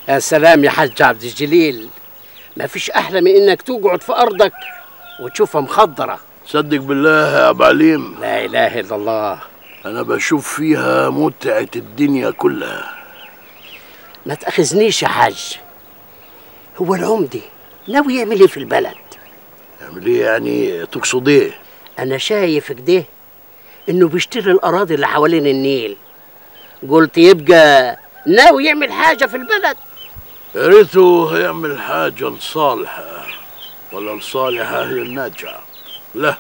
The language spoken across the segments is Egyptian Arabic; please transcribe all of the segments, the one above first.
يا سلام يا حاج عبد الجليل ما فيش احلى من انك تقعد في ارضك وتشوفها مخضره صدق بالله يا ابو عليم لا اله الا الله انا بشوف فيها متعه الدنيا كلها ما تاخذنيش يا حاج هو العمدي ناوي يعمل ايه في البلد يعمل ايه يعني تقصد ايه انا شايف كده انه بيشتري الاراضي اللي حوالين النيل قلت يبقى ناوي يعمل حاجه في البلد يا ريته هيعمل حاجه لصالحه ولا لصالحه هي الناجعه لا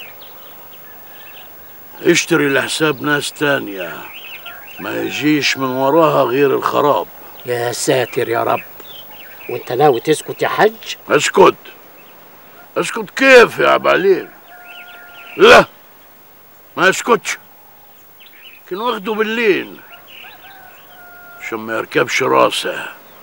اشتري لحساب ناس تانية ما يجيش من وراها غير الخراب يا ساتر يا رب وانت ناوي تسكت يا حج اسكت اسكت كيف يا ابو عليم لا ما اسكتش كان واخده بالليل عشان ما يركبش راسه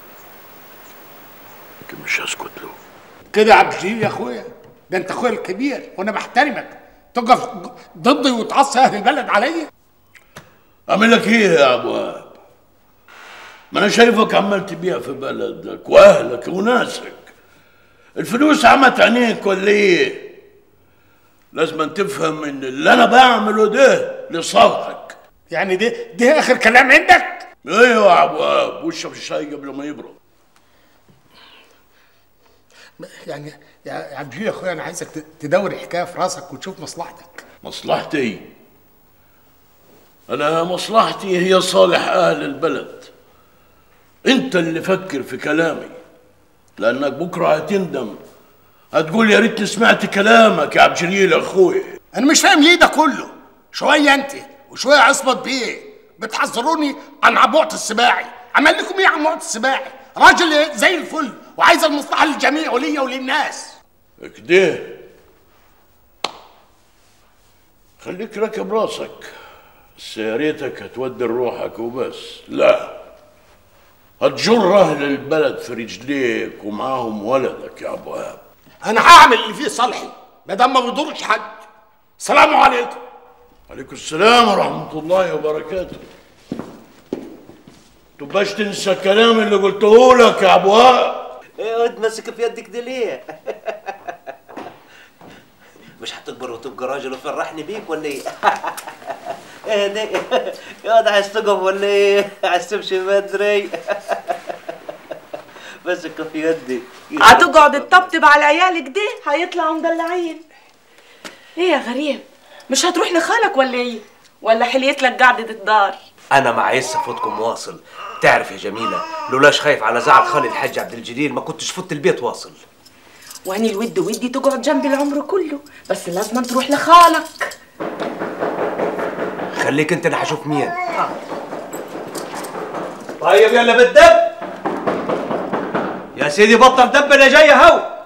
لكن مش هسكت له كده يا عبد الجليل يا اخويا ده انت اخويا الكبير وانا بحترمك تقف ضدي وتعصي اهل البلد عليا اعمل لك ايه يا ابو وهاب ما انا شايفك عمال تبيع في بلدك واهلك وناسك الفلوس عمت عينيك ولا ايه لازم أن تفهم ان اللي انا بعمله ده لصالحك يعني ده ده اخر كلام عندك ايوه يا ابو وهاب واشرب الشاي قبل ما يبرد يعني يا يا عبد الجليل يا اخويا انا عايزك ت- تدور الحكايه في راسك وتشوف مصلحتك مصلحتي انا مصلحتي هي صالح اهل البلد انت اللي فكر في كلامي لانك بكره هتندم هتقول يا ريتني سمعت كلامك يا عبد الجليل يا اخوي انا مش فاهم ليه ده كله شويه انت وشويه عصمت بيه بتحذروني عن عبوعة السباعي عمل لكم ايه عبوعة السباعي راجل زي الفل وعايز المصلحه للجميع وليا وللناس كده خليك راكب راسك بس يا ريتك هتودي روحك وبس لا هتجر اهل البلد في رجليك ومعاهم ولدك يا ابو وهاب انا هعمل اللي فيه صالحي ما دام ما بيضرش حد سلام عليكم عليكم السلام ورحمة الله وبركاته تبقاش تنسى الكلام اللي قلته لك يا ابو وهاب ايه واد ماسك في يدك دي ليه؟ مش هتكبر وتبقى راجل وفرحني بيك ولا ايه؟ ايه ده؟ يا واد عايز تقف ولا ايه؟ عايز تمشي بدري؟ ماسك في يدي هتقعد تطبطب على عيالك دي هيطلعوا مدلعين ايه يا غريب مش هتروح لخالك ولا ايه ولا حليت لك قعدة الدار انا مع عيسى فوتكم واصل تعرف يا جميله لولاش خايف على زعل خالي الحاج عبد الجليل ما كنتش فت البيت واصل واني الود ودي تقعد جنبي العمر كله بس لازم تروح لخالك خليك انت انا هشوف مين طيب يلا بالدب يا سيدي بطل دب انا جاي اهو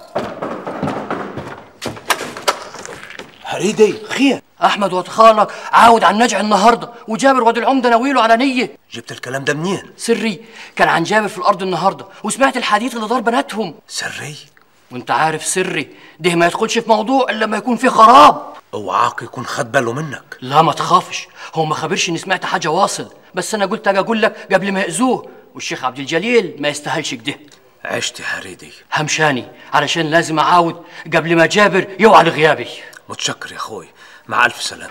هريدي خير احمد واد خالك عاود عن نجع النهارده وجابر واد العمده ناويله على نيه جبت الكلام ده منين سري كان عن جابر في الارض النهارده وسمعت الحديث اللي دار بناتهم سري وانت عارف سري ده ما يدخلش في موضوع الا لما يكون في خراب اوعاك يكون خد باله منك لا ما تخافش هو ما خبرش اني سمعت حاجه واصل بس انا قلت اجي اقول لك قبل ما ياذوه والشيخ عبد الجليل ما يستاهلش كده عشت يا هريدي همشاني علشان لازم اعاود قبل ما جابر يوعى لغيابي متشكر يا اخوي مع الف سلامه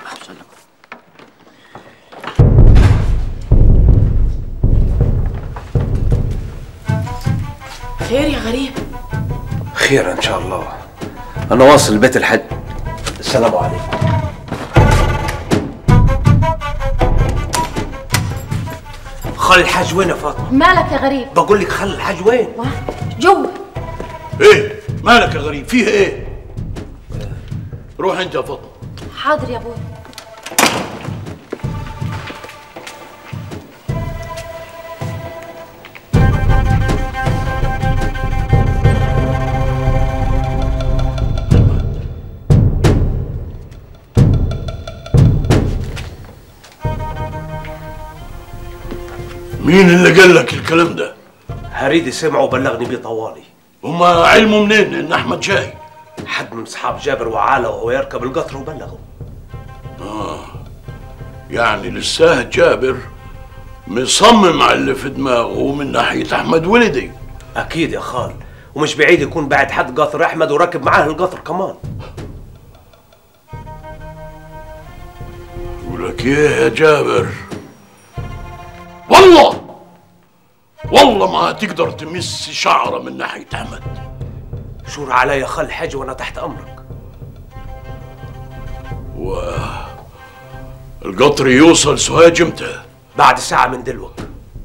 خير يا غريب خير ان شاء الله انا واصل بيت الحج السلام عليكم خل الحاج وين يا فاطمه مالك يا غريب بقول لك خل الحاج وين جوا ايه مالك يا غريب فيه ايه روح انت يا فاطمه حاضر يا ابوي مين اللي قال لك الكلام ده هريدي سمعه وبلغني بيه طوالي هما علموا منين ان احمد جاي حد من اصحاب جابر وعاله وهو يركب القطر وبلغه اه يعني لساه جابر مصمم على اللي في دماغه من ناحية أحمد ولدي اكيد يا خال ومش بعيد يكون بعد حد قطر احمد وراكب معاه القطر كمان ولك ايه يا جابر والله والله ما هتقدر تمس شعرة من ناحية أحمد شور عليا يا خال الحاج وانا تحت امرك القطر يوصل سوهاج امتى بعد ساعة من دلوقتي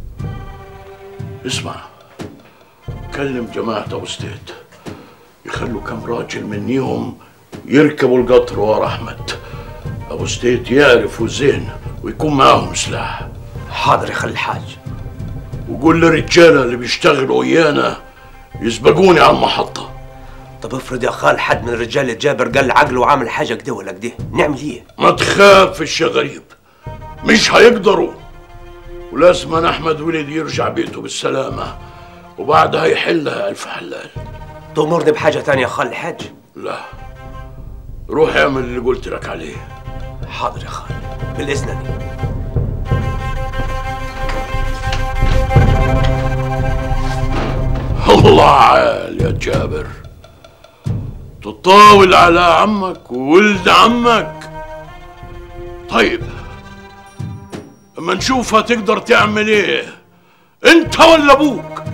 اسمع كلم جماعة أبو ستيت يخلوا كم راجل منيهم يركبوا القطر ورا أحمد أبو ستيت يعرفوا زين ويكون معاهم سلاح حاضر يا خال الحاج وقول للرجالة اللي بيشتغلوا ويانا يسبقوني على المحطة طب افرض يا خال حد من رجال جابر قال عقله وعامل حاجة كده ولا كده نعمل ايه ما تخافش يا غريب مش هيقدروا ولازم أن أحمد ولد يرجع بيته بالسلامة وبعدها يحلها ألف حلال تأمرني بحاجة تانية يا خال الحاج لا روح اعمل اللي قلت لك عليه حاضر يا خال بالإذن لي الله عال يا جابر تطاول على عمك وولد عمك طيب اما نشوف هتقدر تعمل ايه انت ولا ابوك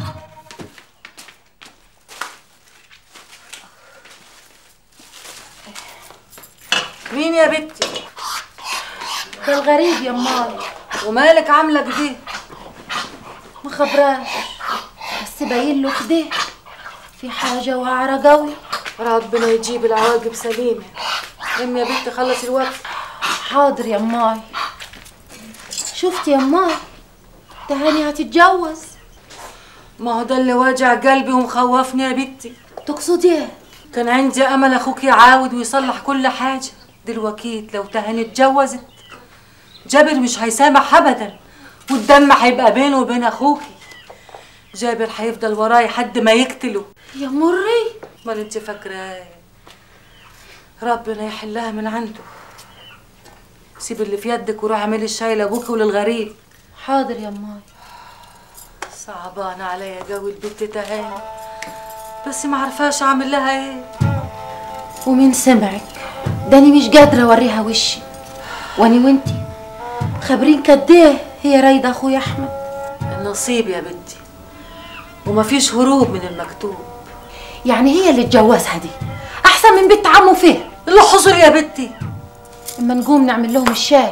مين يا بنتي ده الغريب يا ماي ومالك عامله كده ما خبراش بس باين له كده في حاجة واعرة قوي ربنا يجيب العواقب سليمه ام يا بنتي خلص الوقت حاضر يا ماي شفت يا ماي تهاني هتتجوز ما هو ده اللي واجع قلبي ومخوفني يا بنتي تقصدي ايه كان عندي امل اخوك يعاود ويصلح كل حاجه دلوقتي لو تهاني اتجوزت جابر مش هيسامح ابدا والدم هيبقى بينه وبين اخوكي جابر هيفضل وراي لحد ما يقتله يا مري امال انت فاكره إيه؟ ربنا يحلها من عنده سيب اللي في يدك وروح اعملي الشاي لابوك وللغريب حاضر يا ماي صعبان عليا جو البنت تهاني بس ما عرفاش اعمل لها ايه ومين سمعك داني مش قادرة اوريها وشي واني وانتي خابرين كديه هي رايدة اخويا احمد النصيب يا بنتي ومفيش هروب من المكتوب يعني هي اللي اتجوزها دي احسن من بنت عمه فيه اللي حصل يا بنتي اما نقوم نعمل لهم الشاي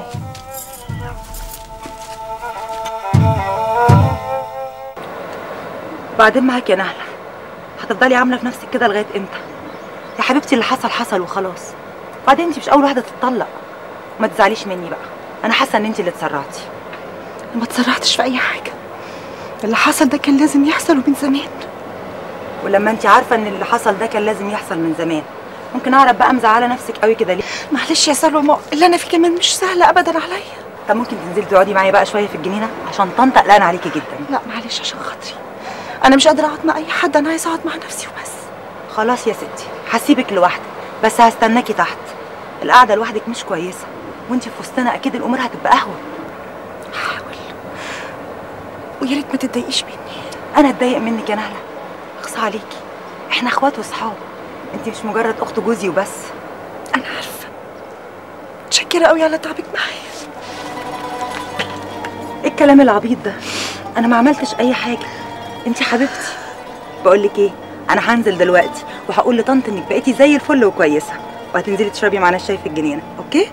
بعدين معاك يا نهلة هتفضلي عاملة في نفسك كده لغاية امتى؟ يا حبيبتي اللي حصل حصل وخلاص بعدين انت مش أول واحدة تتطلق ما تزعليش مني بقى أنا حاسة إن انت اللي اتسرعتي ما تسرعتش في اي حاجه اللي حصل ده كان لازم يحصل ومن زمان ولما انت عارفة إن اللي حصل ده كان لازم يحصل من زمان ممكن أعرف بقى مزعلة نفسك قوي كده ليه؟ معلش يا سلوى اللي انا فيه كمان مش سهله ابدا عليا طب ممكن تنزلي تقعدي معايا بقى شوية في الجنينة عشان طنط قلقان عليكي جدا لا معلش عشان خاطري انا مش قادره اقعد مع اي حد انا عايزه اقعد مع نفسي وبس خلاص يا ستي هسيبك لوحدك بس هستناكي تحت القعدة لوحدك مش كويسة وانت في وسطنا أكيد الأمور هتبقى أهون هحاول ويا ريت ما تتضايقيش مني أنا أتضايق منك يا نهلة أخصى عليكي إحنا إخوات وصحاب انت مش مجرد أخت جوزي وبس انا عارفه متشكره قوي على تعبك معايا ايه الكلام العبيط ده انا ما عملتش اي حاجه انت حبيبتي بقول لك ايه انا هنزل دلوقتي وهقول لطنط انك بقيتي زي الفل وكويسه وهتنزلي تشربي معانا الشاي في الجنينه اوكي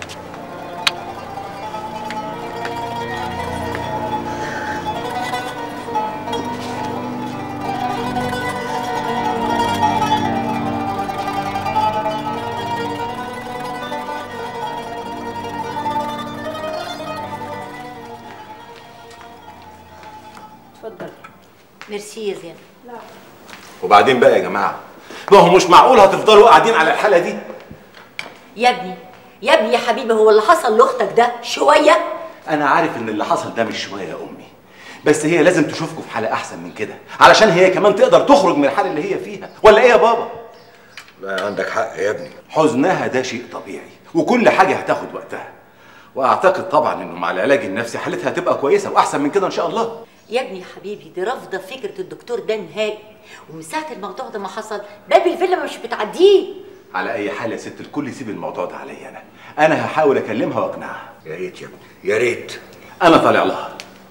اتفضل ميرسي يا زينب وبعدين بقى يا جماعه ما هو مش معقول هتفضلوا قاعدين على الحاله دي يا ابني يا ابني يا حبيبي هو اللي حصل لاختك ده شويه انا عارف ان اللي حصل ده مش شويه يا امي بس هي لازم تشوفكم في حاله احسن من كده علشان هي كمان تقدر تخرج من الحاله اللي هي فيها ولا ايه يا بابا لا عندك حق يا ابني حزنها ده شيء طبيعي وكل حاجه هتاخد وقتها واعتقد طبعا انه مع العلاج النفسي حالتها هتبقى كويسه واحسن من كده ان شاء الله يا ابني يا حبيبي دي رافضه فكره الدكتور ده نهائي ومن ساعه الموضوع ده ما حصل باب الفيلا مش بتعديه على اي حال يا ست الكل يسيب الموضوع ده عليا انا انا هحاول اكلمها واقنعها يا ريت يا ابني يا ريت انا طالع لها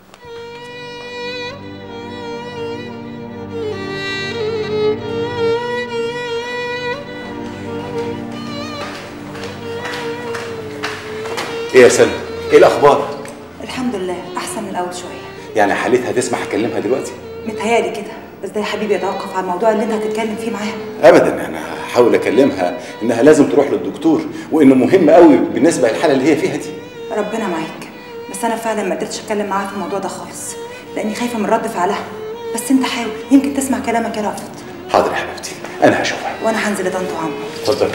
ايه يا سلمى ايه الاخبار الحمد لله احسن من الاول شويه يعني حالتها تسمح اكلمها دلوقتي متهيألي كده بس ده يا حبيبي يتوقف على الموضوع اللي انت هتتكلم فيه معاها ابدا انا هحاول اكلمها انها لازم تروح للدكتور وانه مهم قوي بالنسبه للحاله اللي هي فيها دي ربنا معاك بس انا فعلا ما قدرتش اتكلم معاها في الموضوع ده خالص لاني خايفه من رد فعلها بس انت حاول يمكن تسمع كلامك يا رافض حاضر يا حبيبتي انا هشوفها وانا هنزل لطنط وعمو اتفضل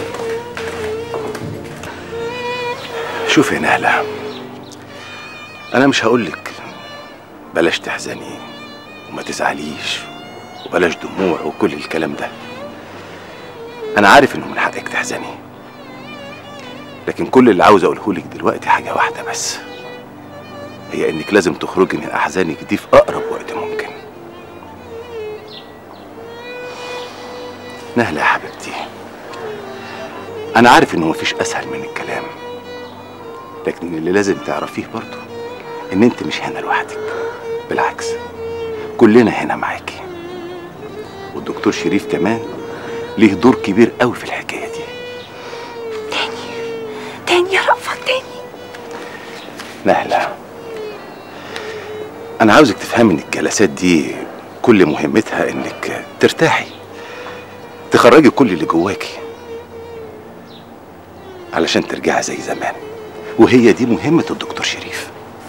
شوفي يا نهله انا مش هقولك بلاش تحزني وما تزعليش وبلاش دموع وكل الكلام ده انا عارف انه من حقك تحزني لكن كل اللي عاوز اقوله لك دلوقتي حاجه واحده بس هي انك لازم تخرجي من احزانك دي في اقرب وقت ممكن نهله يا حبيبتي انا عارف انه مفيش اسهل من الكلام لكن اللي لازم تعرفيه برضه ان انت مش هنا لوحدك بالعكس كلنا هنا معاكي والدكتور شريف كمان ليه دور كبير قوي في الحكايه دي تاني يا رأفت تاني نهله انا عاوزك تفهمي ان الجلسات دي كل مهمتها انك ترتاحي تخرجي كل اللي جواكي علشان ترجعي زي زمان وهي دي مهمة الدكتور شريف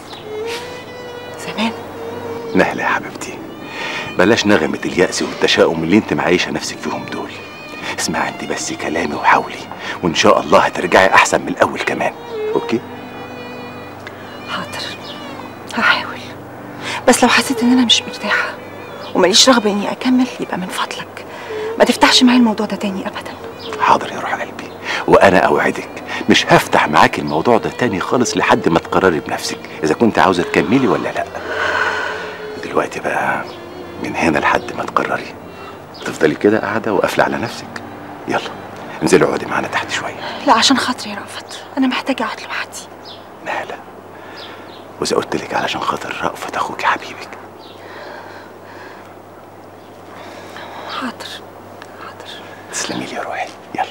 زمان نهلة يا حبيبتي بلاش نغمة اليأس والتشاؤم اللي انت معيشة نفسك فيهم دول اسمعي انت بس كلامي وحاولي وان شاء الله هترجعي احسن من الاول كمان اوكي حاضر هحاول بس لو حسيت ان انا مش مرتاحه وماليش رغبه اني اكمل يبقى من فضلك ما تفتحش معايا الموضوع ده تاني ابدا حاضر يا روح قلبي وانا اوعدك مش هفتح معاك الموضوع ده تاني خالص لحد ما تقرري بنفسك اذا كنت عاوزه تكملي ولا لا دلوقتي بقى من هنا لحد ما تقرري تفضلي كده قاعده وقافله على نفسك يلا انزلي اقعدي معانا تحت شويه لا عشان خاطري يا رأفت انا محتاجه اقعد لوحدي نهله واذا قلت لك علشان خاطر رأفت اخوك حبيبك حاضر تسلمي لي يا روحي يلا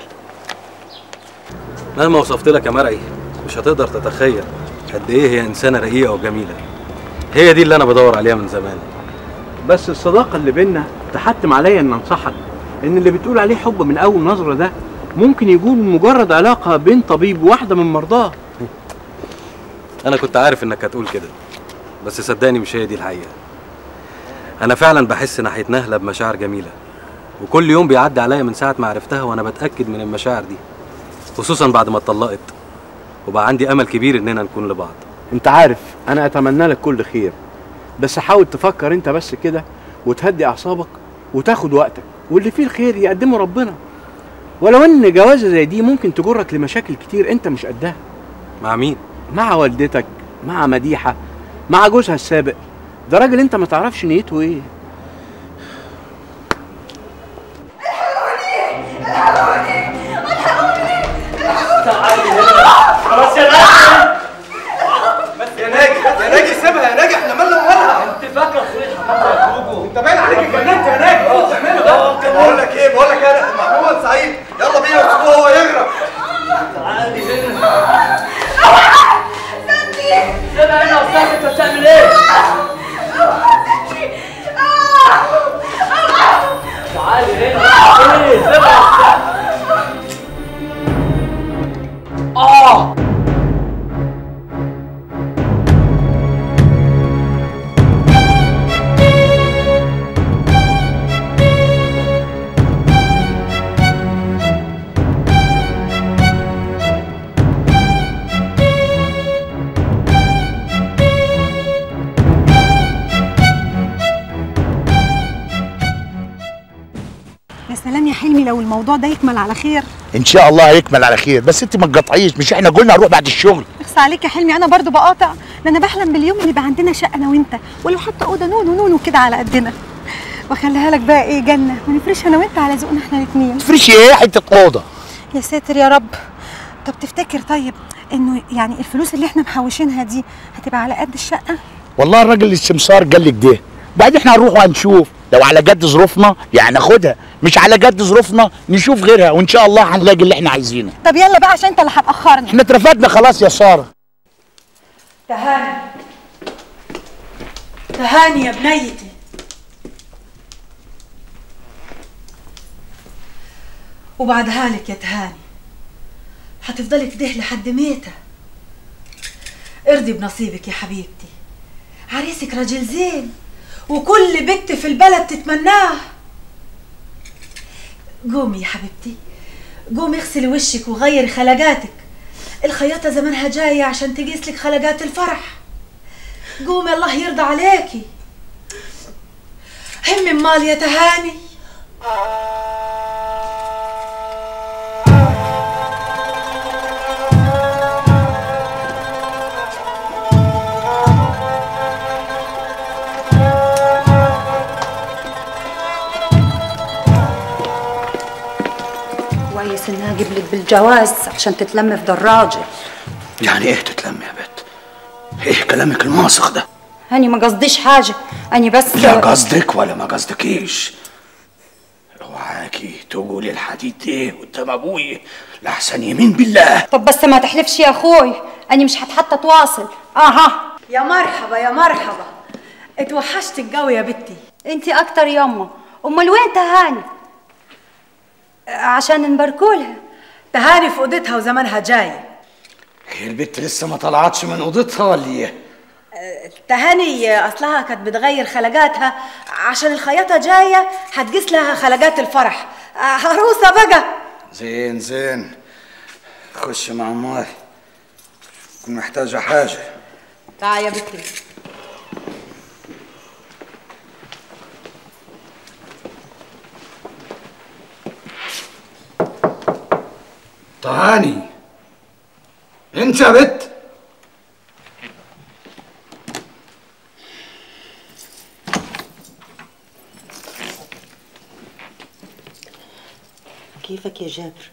مهما وصفت لك يا مرعي مش هتقدر تتخيل قد ايه هي انسانه رقيقه وجميله هي دي اللي انا بدور عليها من زمان بس الصداقة اللي بينا تحتم عليا ان انصحك ان اللي بتقول عليه حب من اول نظرة ده ممكن يكون مجرد علاقة بين طبيب وواحدة من مرضاه انا كنت عارف انك هتقول كده بس صدقني مش هي دي الحقيقه انا فعلا بحس ناحيه نهله بمشاعر جميله وكل يوم بيعدي عليا من ساعه ما عرفتها وانا بتاكد من المشاعر دي خصوصا بعد ما اتطلقت وبقى عندي امل كبير اننا نكون لبعض انت عارف انا اتمنى لك كل خير بس حاول تفكر انت بس كده وتهدي اعصابك وتاخد وقتك واللي فيه الخير يقدمه ربنا ولو ان جوازه زي دي ممكن تجرك لمشاكل كتير انت مش قدها مع مين مع والدتك مع مديحه مع جوزها السابق ده راجل انت ما تعرفش نيته ايه خلاص يا ناجي بس يا ناجي يا ناجي سيبها يا ناجي احنا مالنا ومالها انت فاكر انت باين عليك اتجننت يا ناجي ايه بتعمله ده بقول لك ايه بقول لك انا محمود سعيد يلا بينا وسيبوه هو يغرق تعالي هنا سيبها هنا يا استاذ انت بتعمل ايه؟ تعالي هنا ايه سيبها يا استاذ اه سلام يا حلمي لو الموضوع ده يكمل على خير ان شاء الله هيكمل على خير بس انت ما تقطعيش مش احنا قلنا نروح بعد الشغل اخص عليك يا حلمي انا برضو بقاطع ده انا بحلم باليوم اللي يبقى عندنا شقه انا وانت ولو حتى اوضه نونو نونو كده على قدنا واخليها لك بقى ايه جنه ونفرشها انا وانت على ذوقنا احنا الاثنين تفرشي ايه حته اوضه يا ساتر يا رب طب تفتكر طيب انه يعني الفلوس اللي احنا محوشينها دي هتبقى على قد الشقه والله الراجل السمسار قال لك ده بعدين احنا هنروح وهنشوف لو على قد ظروفنا يعني ناخدها مش على قد ظروفنا نشوف غيرها وان شاء الله هنلاقي اللي احنا عايزينه طب يلا بقى عشان انت اللي هتاخرنا احنا اترفدنا خلاص يا ساره تهاني تهاني يا بنيتي وبعدها لك يا تهاني هتفضلي كده لحد ميتة ارضي بنصيبك يا حبيبتي عريسك راجل زين وكل بنت في البلد تتمناه قومي يا حبيبتي قومي اغسلي وشك وغيري خلقاتك الخياطة زمانها جاية عشان تقيس لك خلقات الفرح قومي الله يرضى عليكي همي مال يا تهاني كويس انها جبلت بالجواز عشان تتلم في دراجة يعني ايه تتلم يا بت ايه كلامك الماسخ ده هاني ما قصديش حاجة أني بس لا قصدك ولا ما قصدكيش اوعاكي تقولي الحديد ايه قدام ابوي لاحسن يمين بالله طب بس ما تحلفش يا أخوي أني مش هتحطى تواصل أها يا مرحبا يا مرحبا اتوحشتك قوي يا بنتي انتي أكتر يما أمال وين تهاني عشان نباركولها تهاني في اوضتها وزمانها جاي هي البت لسه ما طلعتش من اوضتها ولا ايه تهاني اصلها كانت بتغير خلقاتها عشان الخياطه جايه هتقيس لها خلقات الفرح عروسه بقى زين زين خش مع ماي تكون محتاجة حاجة تعال يا بنتي تهاني انت يا بت كيفك يا جابر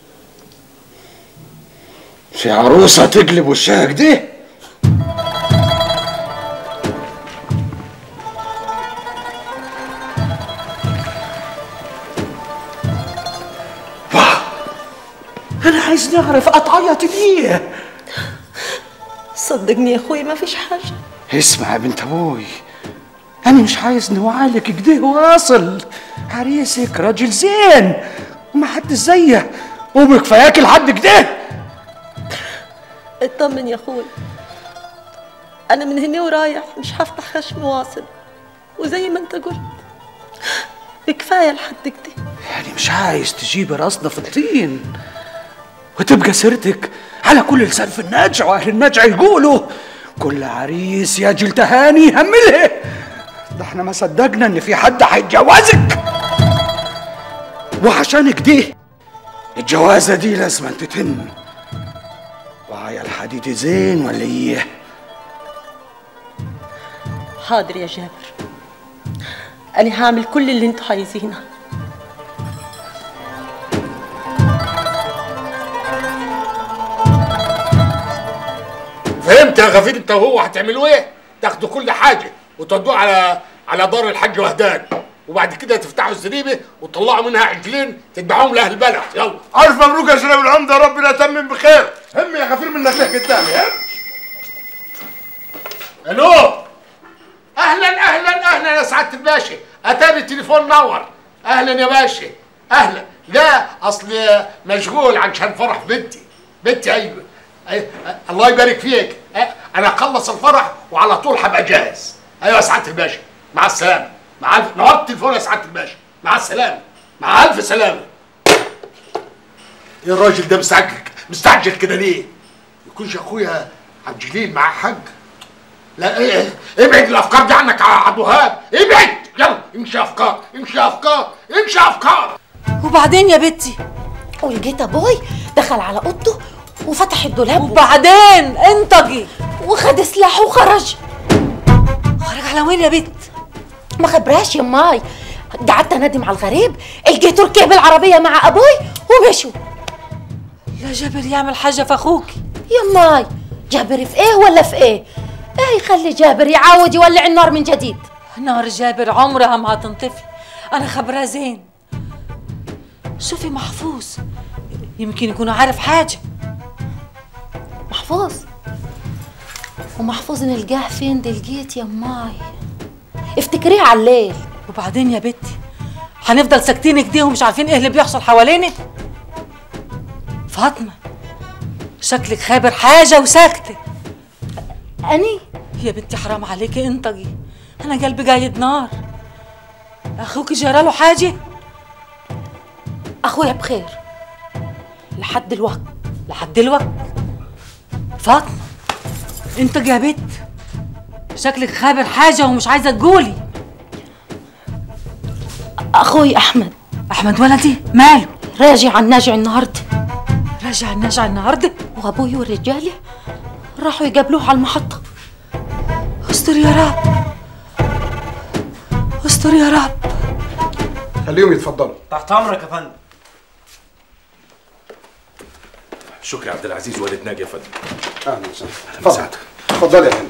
في عروسة تقلب وشها كده انا عايز نعرف اتعيط ليه صدقني يا اخوي ما فيش حاجه اسمع يا بنت ابوي انا مش عايز نوعالك كده واصل عريسك راجل زين وما حد زيه وبكفاياك لحد كده اطمن يا اخوي انا من هنا ورايح مش هفتح خشم واصل وزي ما انت قلت بكفايه لحد كده يعني مش عايز تجيب راسنا في الطين وتبقى سيرتك على كل لسان في النجع واهل النجع يقولوا كل عريس يا جيل تهاني همله ده احنا ما صدقنا ان في حد هيتجوزك وعشان كده الجوازه دي لازم تتم وعيا الحديد زين ولا ايه حاضر يا جابر انا هعمل كل اللي انتوا عايزينه فهمت يا غفير انت وهو هتعملوا ايه؟ تاخدوا كل حاجه وتودوها على على دار الحاج وهدان وبعد كده تفتحوا الزريبه وتطلعوا منها عجلين تتبعوهم لاهل البلد يلا الف مبروك يا شراب العمده ربنا يتمم بخير هم يا غفير منك ليه قدامي هم الو اهلا اهلا اهلا يا سعاده الباشا اتاري التليفون نور اهلا يا باشا اهلا لا اصل مشغول عشان فرح بنتي بنتي ايوه أي... الله يبارك فيك أه، انا اخلص الفرح وعلى طول هبقى جاهز ايوه يا سعاده الباشا مع السلامه مع الف نورت التليفون يا سعاده الباشا مع السلامه مع الف سلامه ايه الراجل ده مستعجل مستعجل كده ليه يكونش اخويا عبد الجليل معاه حاج لا ايه ابعد الافكار دي عنك يا عبد الوهاب ابعد يلا امشي افكار امشي افكار امشي افكار وبعدين يا بنتي ولقيت ابوي دخل على اوضته وفتح الدولاب وبعدين انطقي وخد سلاحه وخرج خرج على وين يا بنت ما خبراش يا ماي قعدت انادم على الغريب لقيته ركب العربيه مع ابوي ومشوا لا جابر يعمل حاجه في اخوكي يا ماي جابر في ايه ولا في ايه ايه يخلي جابر يعاود يولع النار من جديد نار جابر عمرها ما هتنطفي انا خبرها زين شوفي محفوظ يمكن يكون عارف حاجه محفوظ ومحفوظ نلقاه فين دي لقيت يا ماي افتكريه على الليل وبعدين يا بنتي هنفضل ساكتين كده ومش عارفين ايه اللي بيحصل حوالينا فاطمه شكلك خابر حاجه وساكته اني يا بنتي حرام عليكي انطقي انا قلبي جايد نار اخوك جراله حاجه اخويا بخير لحد الوقت لحد الوقت فاطمه انت يا بنت شكلك خابر حاجه ومش عايزه تقولي اخوي احمد احمد ولدي ماله راجع الناجع النهارده راجع الناجع النهارده وابوي والرجاله راحوا يقابلوه على المحطه استر يا رب استر يا رب خليهم يتفضلوا تحت امرك يا فندم شكري عبد العزيز والد ناجي يا فندم اهلا وسهلا اتفضل اتفضل يا فندم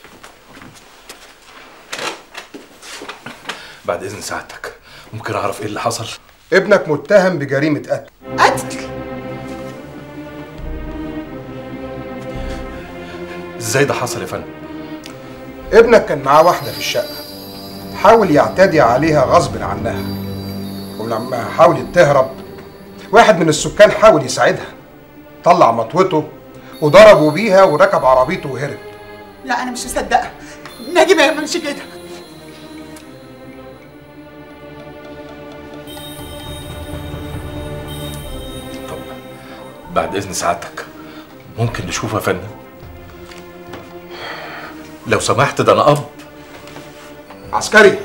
بعد اذن سعادتك ممكن اعرف ايه اللي حصل ابنك متهم بجريمه قتل قتل ازاي ده حصل يا فندم ابنك كان معاه واحده في الشقه حاول يعتدي عليها غصب عنها ولما حاولت تهرب واحد من السكان حاول يساعدها طلع مطوته وضربوا بيها وركب عربيته وهرب لا انا مش مصدقه ناجي ما يعملش كده بعد اذن سعادتك ممكن نشوفه يا فندم لو سمحت ده انا اب عسكري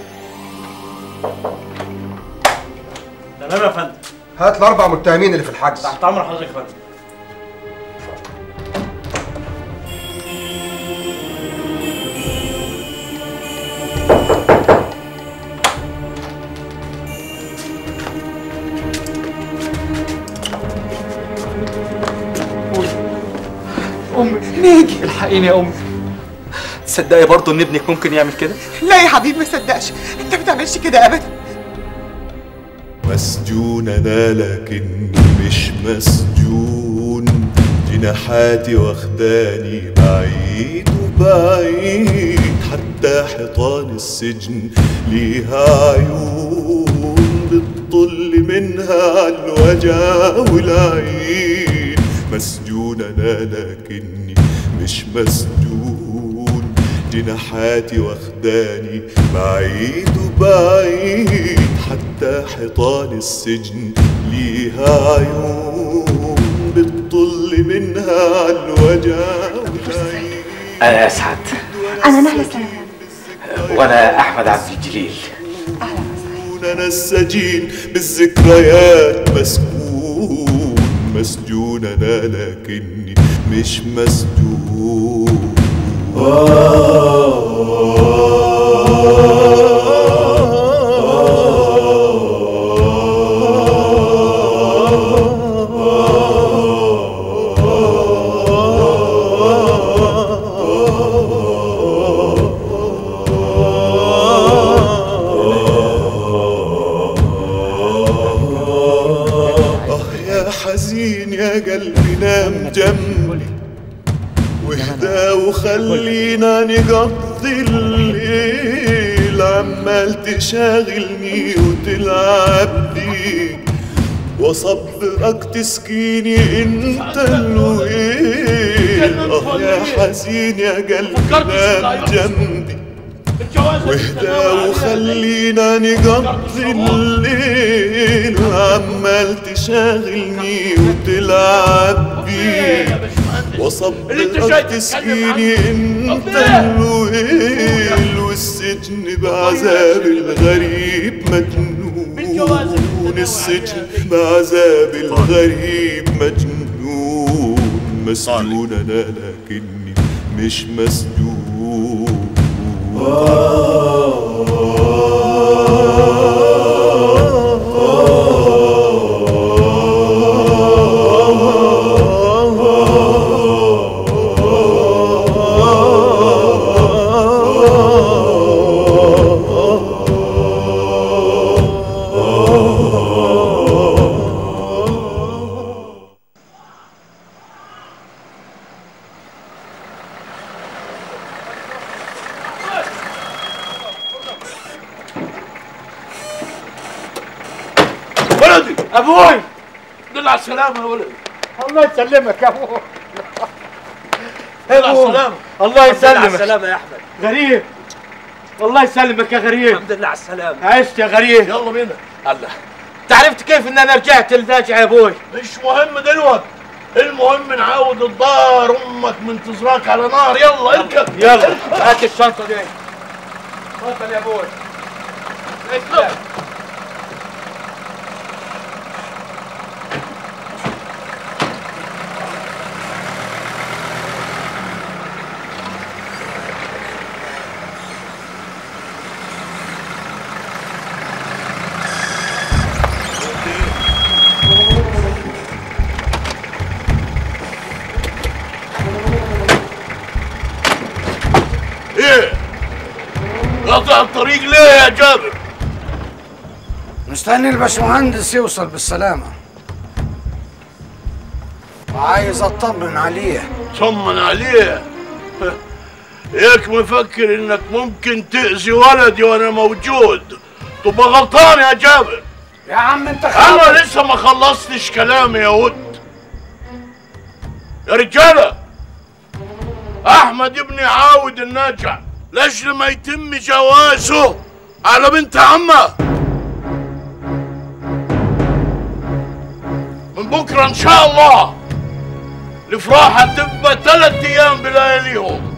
تمام يا فندم هات الاربع متهمين اللي في الحجز تحت امر حضرتك يا فندم امي ناجي الحقيني يا امي تصدقي برضه ان ابنك ممكن يعمل كده لا يا حبيبي ما صدقش انت ما بتعملش كده ابدا مسجون انا لكن مش مسجون جناحاتي واخداني بعيد وبعيد حتى حيطان السجن ليها عيون بتطل منها عالوجع والعين مسجون انا لكني مش مسجون جناحاتي واخداني بعيد وبعيد حتى حيطان السجن ليها عيون بتطل منها عالوجع والعين انا اسعد انا نهله سلام وانا احمد عبد الجليل انا السجين بالذكريات مسكون مسجون انا لكني مش مسجون آه يا حزين يا قلبي نام جنبي واهدى وخلينا نقضي الليل عمال تشاغلني وتلعب لي وصبرك تسكيني انت الويل اه يا حزين يا قلبي نام جنبي واهدى وخلينا نقضي الليل عمال تشاغلني وتلعب بي وصبرك تسكيني انت الويل والسجن بعذاب الغريب مجنون مسجون السجن بعذاب الغريب مجنون مسجون انا لكني مش مسجون ولدي ابوي دل على السلامة يا ولدي الله يسلمك يا ابوي دل على السلامة الله الحمد لله على يسلمك السلامة يا أحمد غريب الله يسلمك يا غريب الحمد لله على السلامة عشت يا غريب يلا بينا الله تعرفت كيف ان انا رجعت لناجع يا ابوي مش مهم دلوقتي المهم نعاود الدار امك منتظراك على نار يلا اركب يلا هات الشنطه دي اتفضل يا ابوي اسلم ايه قطع الطريق ليه يا جابر مستني الباشمهندس يوصل بالسلامة وعايز اطمن عليه طمن عليه ياك مفكر انك ممكن تأذي ولدي وانا موجود تبقى غلطان يا جابر يا عم انت انا لسه ما خلصتش كلامي يا ود يا رجاله احمد ابني عاود الناجع لاجل ما يتم جوازه على بنت عمه من بكره ان شاء الله الافراح هتبقى ثلاث ايام بلياليهم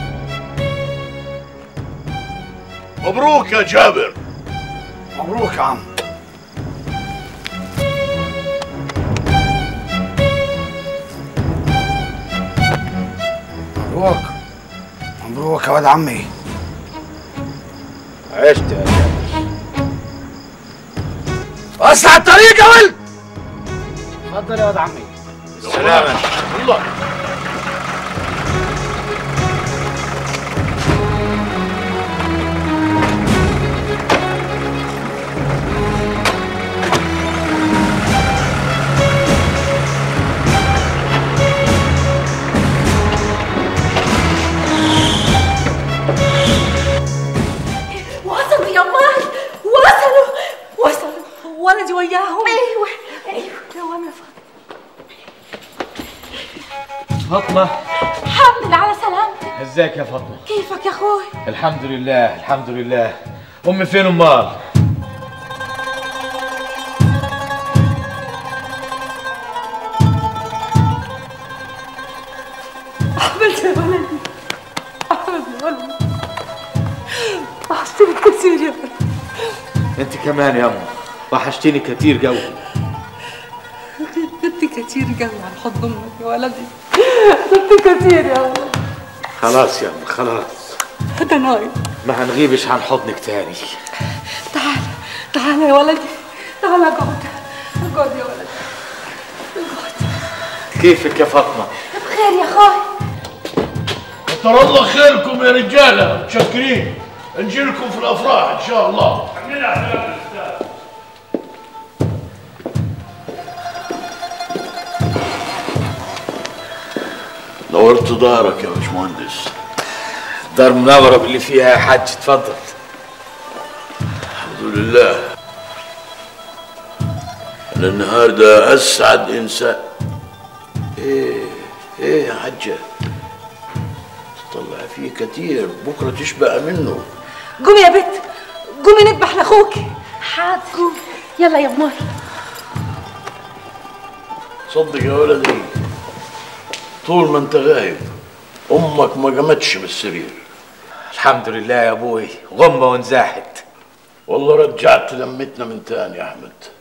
مبروك يا جابر مبروك يا عم مبروك مبروك يا واد عمي عشت يا جابر وسع الطريق يا ولد اتفضل يا واد عمي سلامة الله وصلوا يا ماي وصلوا وصلوا ولدي وياهم ايوه ايوه يا وانا فاطمة الحمد لله على سلامتك ازيك يا فاطمة كيفك يا اخوي الحمد لله الحمد لله امي فين امال احمد يا ولدي احمد يا ولدي وحشتني كثير يا ولدي انت كمان يا ام وحشتيني كتير قوي غبت كتير قوي عن حضن امك يا ولدي غبت كتير يا ولدي خلاص يا ام خلاص ده نايم ما هنغيبش عن حضنك تاني تعال تعال يا ولدي تعال اقعد اقعد يا ولدي كيفك يا فاطمة بخير يا اخوي كتر الله خيركم يا رجاله متشكرين نجيلكم في الافراح ان شاء الله نورت دارك يا باشمهندس دار منورة باللي فيها يا حاج اتفضل الحمد لله انا النهارده اسعد انسان ايه ايه يا حجه تطلع فيه كتير بكره تشبع منه قومي يا بت قومي نذبح لاخوكي حاضر قومي يلا يا ماي صدق يا ولدي طول ما انت غايب امك ما قامتش بالسرير الحمد لله يا ابوي غمة وانزاحت والله رجعت لمتنا من تاني يا احمد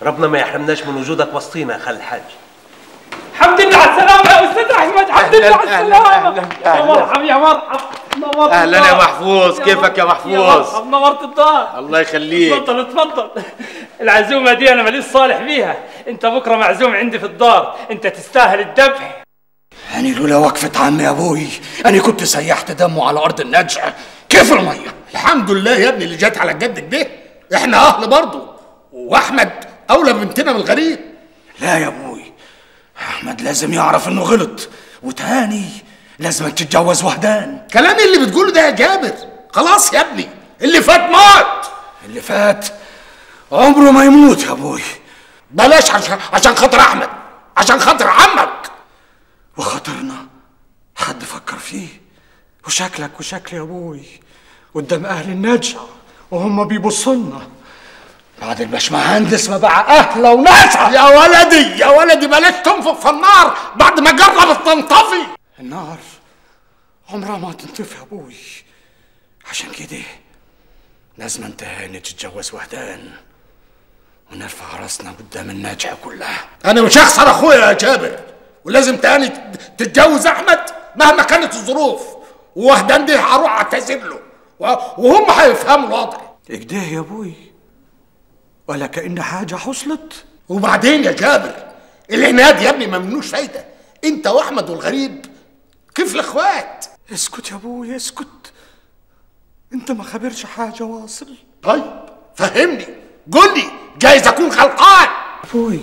ربنا ما يحرمناش من وجودك وسطينا يا خال الحاج الحمد لله على السلامة يا أستاذ أحمد الحمد لله على السلامة يا مرحب يا مرحب نورت اهلا يا الدار. محفوظ كيفك يا يا محفوظ مرحب نورت الدار الله يخليك اتفضل اتفضل العزومة دي أنا ماليش صالح بيها أنت بكرة معزوم عندي في الدار أنت تستاهل الذبح أنا لولا وقفة عمي أبوي أنا كنت سيحت دمه على أرض النجع كيف المية الحمد لله يا ابني اللي جت على جدك ده احنا اهل برضه واحمد اولى بنتنا من الغريب لا يا أبوي أحمد لازم يعرف إنه غلط وتاني لازم تتجوز وحدان كلام اللي بتقوله ده يا جابر خلاص يا ابني اللي فات مات اللي فات عمره ما يموت يا أبوي بلاش عشان عشان خاطر احمد عشان خاطر عمك وخاطرنا حد فكر فيه وشكلك وشكلي يا أبوي قدام أهل النجع وهم بيبصوا لنا بعد الباشمهندس ما بقى أهله وناسها يا ولدي يا ولدي بلاش تنفخ في النار بعد ما جربت تنطفي النار عمرها ما تنطفي يا ابوي عشان كده لازم انت هاني تتجوز وحدان ونرفع راسنا قدام الناجحة كلها انا مش هخسر اخويا يا جابر ولازم تاني تتجوز احمد مهما كانت الظروف ووهدان دي هروح اعتذر له و- وهم هيفهموا الوضع اكده يا ابوي ولا كأن حاجة حصلت وبعدين يا جابر العناد يا ابني ما منوش فايده انت واحمد والغريب كيف الاخوات اسكت يا ابوي اسكت انت ما خبرش حاجة واصل طيب فهمني قول لي جايز اكون غلطان ابوي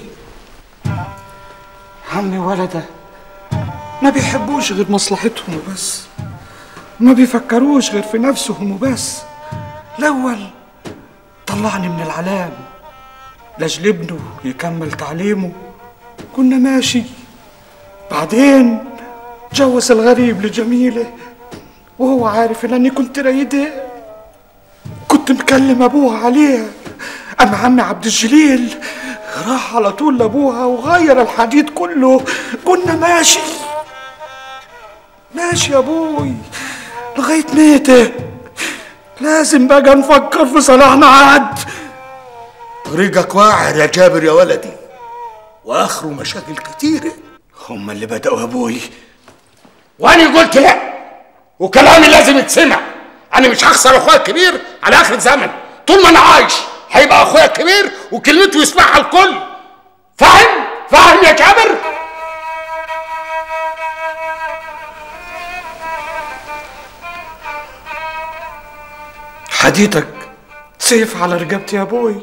عمي ولده ما بيحبوش غير مصلحتهم وبس ما بيفكروش غير في نفسهم وبس الأول طلعني من العلام لاجل ابنه يكمل تعليمه كنا ماشي بعدين جوز الغريب لجميلة وهو عارف ان اني كنت رايدة كنت مكلم ابوها عليها اما عمي عبد الجليل راح على طول لابوها وغير الحديد كله كنا ماشي ماشي يا ابوي لغاية ميتة لازم بقى نفكر في صلاحنا عاد طريقك واعر يا جابر يا ولدي واخره مشاكل كتيره هم اللي بدأوا يا ابوي وانا قلت لا وكلامي لازم يتسمع انا مش هخسر اخويا الكبير على اخر الزمن طول ما انا عايش هيبقى اخويا الكبير وكلمته يسمعها الكل فاهم فاهم يا جابر حديتك سيف على رقبتي يا ابوي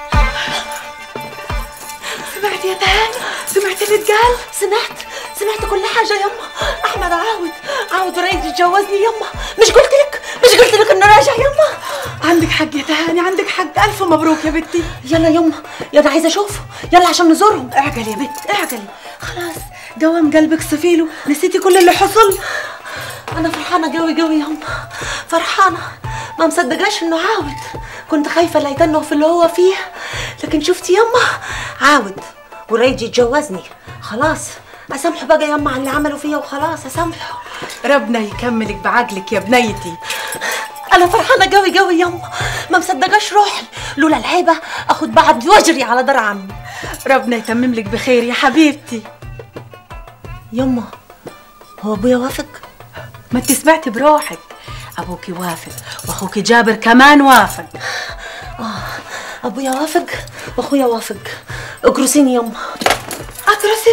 سمعت يا تهاني سمعت اللي اتقال سمعت سمعت كل حاجه يما احمد عاود عاود رايد يتجوزني يما مش قلت لك مش قلت لك انه راجع يما عندك حق يا تهاني عندك حق الف مبروك يا بنتي يلا يما يلا عايزه اشوفه يلا عشان نزورهم اعجلي يا بنت اعجلي خلاص دوام قلبك صفيله نسيتي كل اللي حصل انا فرحانه قوي قوي يما فرحانه ما مصدقاش انه عاود كنت خايفه لا يتنه في اللي هو فيه لكن شفتي يما عاود ورايد يتجوزني خلاص اسامحه بقى يما على اللي عمله فيا وخلاص اسامحه ربنا يكملك بعقلك يا بنيتي انا فرحانه قوي قوي يما ما مصدقاش روحي لولا العيبه اخد بعض واجري على دار عمي ربنا يتمم لك بخير يا حبيبتي يما هو ابويا وافق ما انت سمعتي بروحك ابوكي وافق واخوكي جابر كمان وافق آه ابويا وافق واخويا وافق اجرسيني يما اجرسي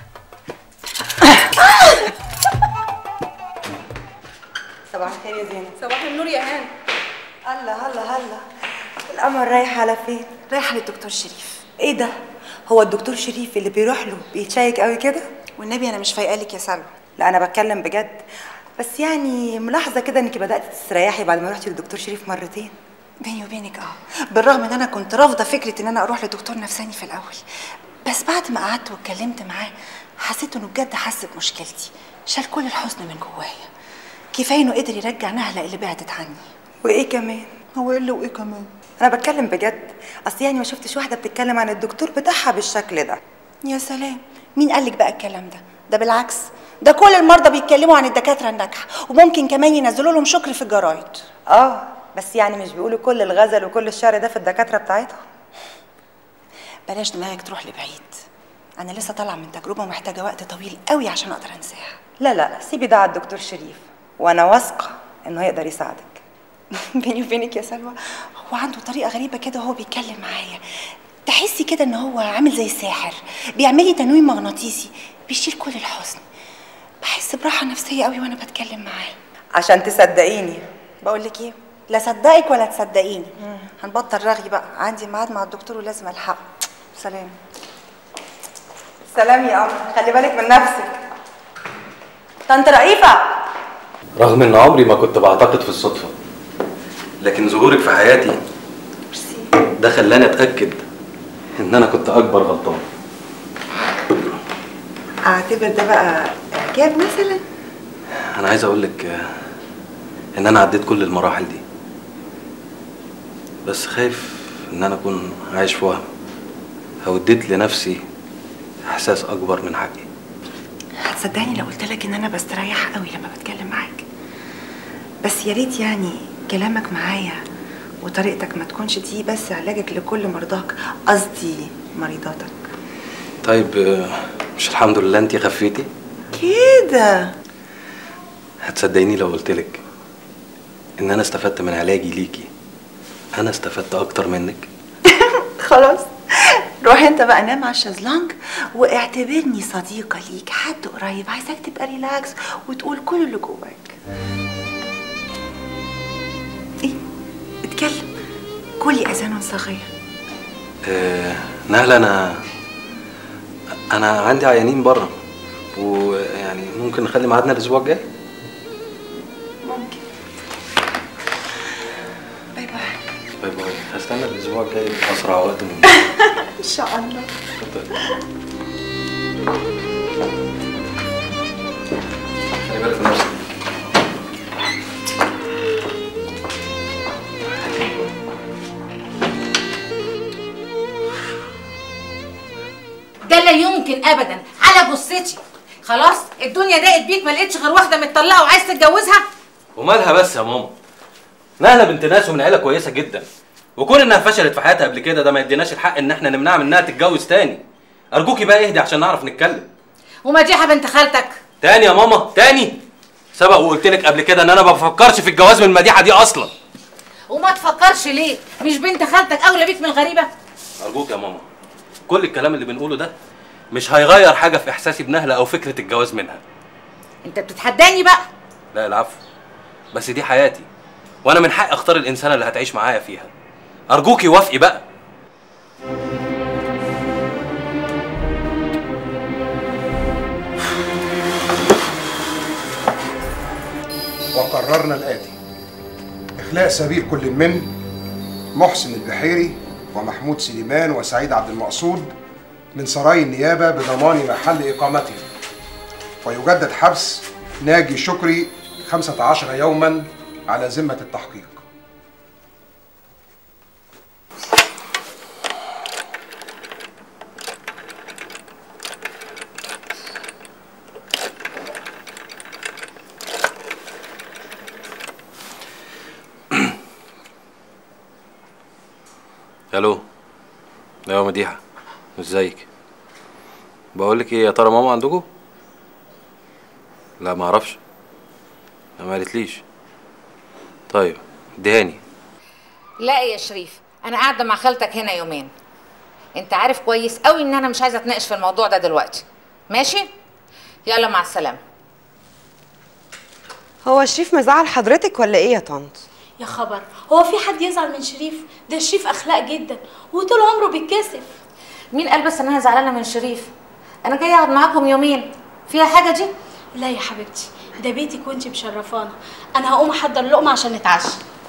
صباح الخير يا زينب صباح النور يا هان هلا هلا هلا القمر رايح على فين؟ رايحه للدكتور شريف ايه ده؟ هو الدكتور شريف اللي بيروح له بيتشيك قوي كده؟ والنبي انا مش فايقالك يا سلوى لا انا بتكلم بجد بس يعني ملاحظه كده انك بدات تستريحي بعد ما رحتي للدكتور شريف مرتين بيني وبينك اه بالرغم ان انا كنت رافضه فكره ان انا اروح لدكتور نفساني في الاول بس بعد ما قعدت واتكلمت معاه حسيت انه بجد حس بمشكلتي شال كل الحزن من جوايا كفايه انه قدر يرجع نهله اللي بعدت عني وايه كمان؟ هو ايه اللي وايه كمان انا بتكلم بجد اصل يعني ما شفتش واحده بتتكلم عن الدكتور بتاعها بالشكل ده يا سلام مين قالك بقى الكلام ده ده بالعكس ده كل المرضى بيتكلموا عن الدكاتره الناجحه وممكن كمان ينزلوا لهم شكر في الجرايد اه بس يعني مش بيقولوا كل الغزل وكل الشعر ده في الدكاتره بتاعتهم بلاش دماغك تروح لبعيد انا لسه طالعه من تجربه ومحتاجه وقت طويل قوي عشان اقدر انساها لا لا سيبي ده على الدكتور شريف وانا واثقه انه هيقدر يساعدك بيني وبينك يا سلوى هو عنده طريقه غريبه كده وهو بيتكلم معايا تحسي كده ان هو عامل زي الساحر بيعمل لي تنويم مغناطيسي بيشيل كل الحزن بحس براحه نفسيه قوي وانا بتكلم معاه عشان تصدقيني بقول لك ايه لا صدقك ولا تصدقيني هنبطل رغي بقى عندي ميعاد مع الدكتور ولازم الحقه سلام سلام يا قمر خلي بالك من نفسك طنط رئيفه رغم ان عمري ما كنت بعتقد في الصدفة لكن ظهورك في حياتي ده خلاني اتأكد ان انا كنت اكبر غلطان اعتبر ده بقى اعجاب مثلا انا عايز اقول لك آه، ان انا عديت كل المراحل دي بس خايف ان انا اكون عايش في وهم او اديت لنفسي احساس اكبر من حقي هتصدقني لو قلت لك ان انا بستريح قوي لما بتكلم معاك بس يا ريت يعني كلامك معايا وطريقتك ما تكونش دي بس علاجك لكل مرضاك قصدي مريضاتك طيب آه، مش الحمد لله انتي خفيتي كده هتصدقيني لو قلت لك ان انا استفدت من علاجي ليكي انا استفدت اكتر منك خلاص روح انت بقى نام على الشезлونج واعتبرني صديقة ليك حد قريب عايزاك تبقى ريلاكس وتقول كل اللي جواك ايه اتكلم كلي اذان صغير آه نهلة انا انا عندي عيانين بره ويعني ممكن نخلي ميعادنا الاسبوع الجاي ممكن باي باي باي باي هستنى الاسبوع الجاي باسرع وقت ممكن ان شاء الله خلي بالك من نفسك ده لا يمكن ابدا على جثتي خلاص الدنيا ضاقت بيك ما لقيتش غير واحده متطلقه وعايز تتجوزها ومالها بس يا ماما نهلة بنت ناس ومن عيله كويسه جدا وكون انها فشلت في حياتها قبل كده ده ما يديناش الحق ان احنا نمنعها من انها تتجوز تاني ارجوكي بقى اهدي عشان نعرف نتكلم ومديحه بنت خالتك تاني يا ماما تاني سبق وقلت لك قبل كده ان انا ما بفكرش في الجواز من المديحه دي اصلا وما تفكرش ليه مش بنت خالتك اولى بيك من الغريبه ارجوك يا ماما كل الكلام اللي بنقوله ده مش هيغير حاجه في احساسي بنهله او فكره الجواز منها انت بتتحداني بقى لا العفو بس دي حياتي وانا من حقي اختار الانسانه اللي هتعيش معايا فيها ارجوكي وافقي بقى وقررنا الآتي إخلاء سبيل كل من محسن البحيري ومحمود سليمان وسعيد عبد المقصود من سراي النيابة بضمان محل إقامتهم ويجدد حبس ناجي شكري 15 يوما على ذمة التحقيق الو ايوه مديحه ازيك بقول لك ايه يا ترى ماما عندكم لا ما اعرفش لا، ما قالتليش طيب دهاني لا يا شريف انا قاعده مع خالتك هنا يومين انت عارف كويس قوي ان انا مش عايزه اتناقش في الموضوع ده دلوقتي ماشي يلا مع السلامه هو شريف مزعل حضرتك ولا ايه يا طنط يا خبر هو في حد يزعل من شريف ده شريف اخلاق جدا وطول عمره بيتكسف مين قال بس ان انا زعلانه من شريف انا جايه اقعد معاكم يومين فيها حاجه دي لا يا حبيبتي ده بيتك وانت مشرفانا انا هقوم احضر لقمه عشان نتعشى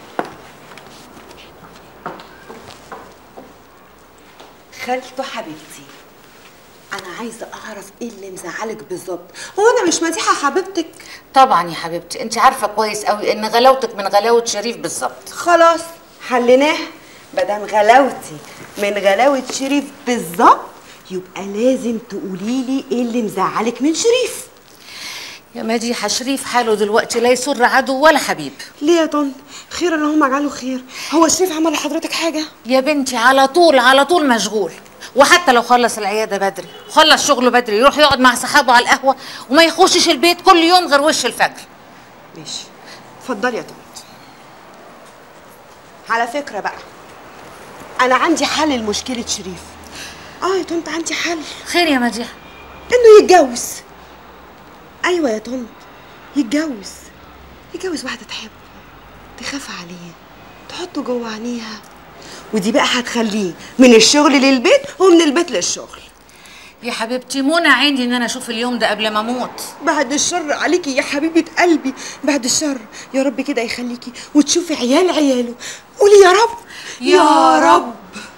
خالته حبيبتي انا عايزه اعرف ايه اللي مزعلك بالظبط هو انا مش مديحه حبيبتك طبعا يا حبيبتي انت عارفه كويس قوي ان غلاوتك من غلاوه شريف بالظبط خلاص حليناه مادام غلاوتي من غلاوه شريف بالظبط يبقى لازم تقولي لي ايه اللي مزعلك من شريف يا مديحه شريف حاله دلوقتي لا يسر عدو ولا حبيب ليه يا طنط خير اللهم اجعله خير هو شريف عمل لحضرتك حاجه يا بنتي على طول على طول مشغول وحتى لو خلص العياده بدري وخلص شغله بدري يروح يقعد مع صحابه على القهوه وما يخشش البيت كل يوم غير وش الفجر ماشي اتفضلي يا طنط على فكره بقى انا عندي حل لمشكله شريف اه يا طنط عندي حل خير يا مديحه انه يتجوز ايوه يا طنط يتجوز يتجوز واحده تحبه تخاف عليه تحطه جوه عينيها ودي بقى هتخليه من الشغل للبيت ومن البيت للشغل يا حبيبتي منى عندي ان انا اشوف اليوم ده قبل ما اموت بعد الشر عليكي يا حبيبه قلبي بعد الشر يا رب كده يخليكي وتشوفي عيال عياله قولي يا رب يا رب.